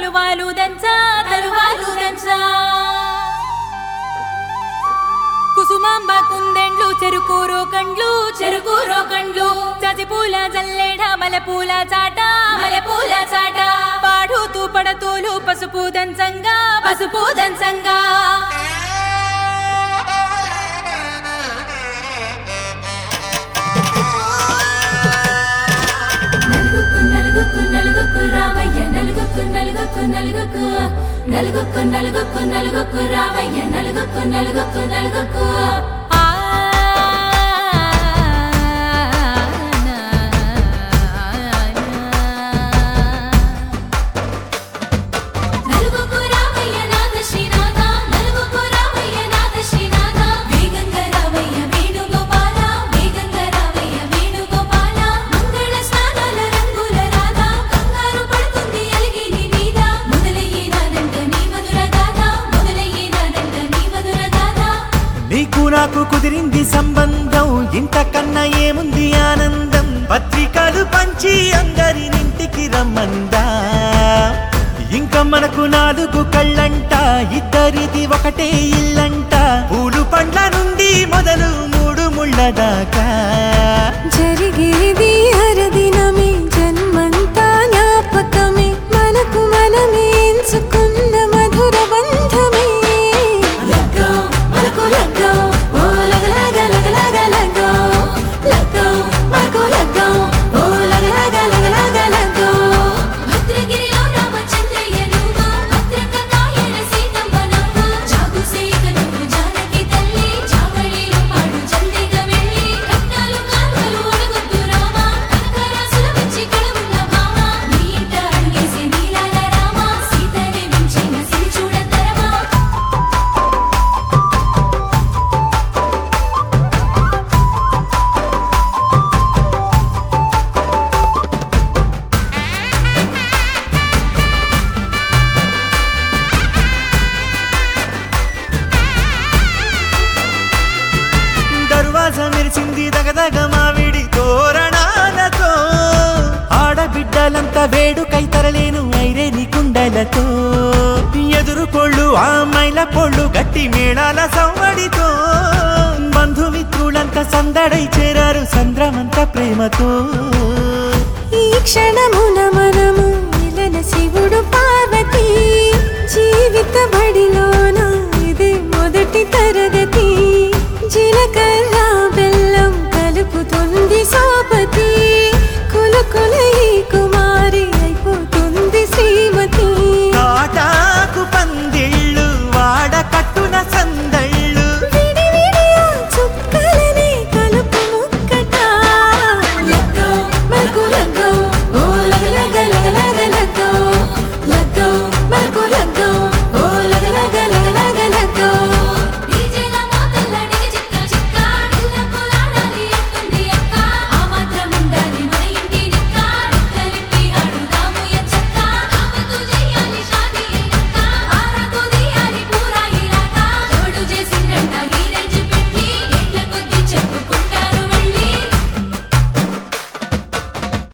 తలువాలు దంచా తలువాలు దంచా కుసుమాంబ కుందెండ్లు చెరుకూరో కండ్లు చెరుకూరో కండ్లు చజిపూల జల్లేడ మలపూల చాట మలపూల చాట పాడుతూ పడతూలు పసుపు దంచంగా పసుపు దంచంగా నలుగుకు నలుగుకు నలుగుకు రామయ్య నలుగుకు నలుగుకు నలుగుకు నలుగుకు నలుగుకు నలుగుకు రామయ్య నలుగుకు నలుగుకు నలుగుకు ఆ నలుగుకు రామయ్య నాథ శ్రీనాథ నలుగుకు రామయ్య నాథ శ్రీనాథ వేగంగా రామయ్య వేణుగోపాల వేగంగా రామయ్య వేణుగోపాల మంగళ స్నానాల రంగుల రాధ కంగారు పడుతుంది అలిగిని మీద మొదలయ్యేనాదంట నీ మధుర గాథ మొదలయ్యేనాదంట నీ మధుర గాథ నీకు నాకు కుదిరింది సంబంధం ఇంతకన్నా ఏముంది ఆనందం పత్రికలు పంచి అందరినింటికి రమ్మందా ఇంకా మనకు నాలుగు కళ్ళంట ఇద్దరిది ఒకటే ఇల్లంట పూలు పండ్ల నుండి మొదలు మూడు ముళ్ళ దాకా జరిగేది హరదినమే జన్మంతా జ్ఞాపకమే మనకు మనమే ఎంచుకున్న మధుర బంధమే లగ్గో మనకు లగ్గో ఓ లగలగ లగలగ లగ్గో లగ్గో మనకు లగ్గో ఓ లగలగ లగలగ లగ్గో భద్రగిరిలో రామచంద్రయ్య నువ్వు భద్రక కాయల సీతమ్మ నువ్వు జాగు సేక నువ్వు జానకి తల్లి జావళిలో పాడు జల్దిగా వెళ్ళి రత్నాలు కానుకలు అడుగొద్దు రామ కనకరాసుల వచ్చి కడమున్న భామ నీ ఇంట అడుగేసే నీలాల రామ సీతనే మించిన సిరి చూడతరమా దర్వాజ మెరిసింది దగదగ మావిడి తోరణాలతో ఆడబిడ్డలంతా వేడుకై తరలేను ఐరేని కుండలతో ఎదురుకోళ్ళు ఆ మైల పొళ్ళు గట్టి మేళాల సవ్వడితో బంధుమిత్రులంతా సందడై చేరారు సంద్రమంత ప్రేమతో